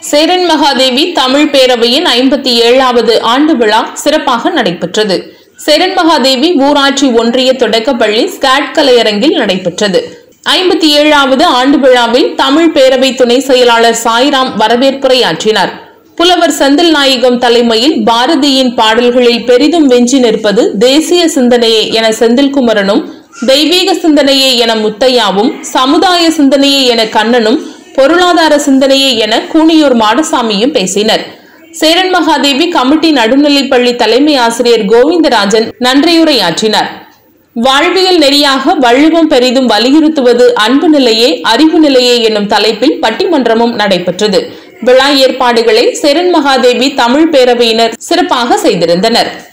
சேரன் மகாதேவி தமிழ் பேரவையின் ஐம்பத்தி ஏழாவது ஆண்டு விழா சிறப்பாக நடைபெற்றது சேரன் மகாதேவி ஊராட்சி ஒன்றிய தொடக்கப்பள்ளி ஸ்காட் கலையரங்கில் நடைபெற்றது ஐம்பத்தி ஏழாவது ஆண்டு விழாவில் தமிழ் பேரவை துணை செயலாளர் சாய்ராம் வரவேற்புரையாற்றினார் புலவர் செந்தில் நாயகம் தலைமையில் பாரதியின் பாடல்களில் பெரிதும் வெஞ்சி நிற்பது தேசிய சிந்தனையே என செந்தில்குமரனும் தெய்வீக சிந்தனையே என முத்தையாவும் சமுதாய சிந்தனையே என கண்ணனும் பொருளாதார சிந்தனையே என கூனியூர் மாடசாமியும் பேசினர் சேரன் மகாதேவி கமிட்டி நடுநிலைப்பள்ளி தலைமை ஆசிரியர் கோவிந்தராஜன் நன்றியுரையாற்றினார் வாழ்வியல் நெறியாக வள்ளுவம் பெரிதும் வலியுறுத்துவது அன்பு நிலையே அறிவு நிலையே என்னும் தலைப்பில் பட்டிமன்றமும் நடைபெற்றது விழா ஏற்பாடுகளை செரன் மகாதேவி தமிழ் பேரவையினர் சிறப்பாக செய்திருந்தனர்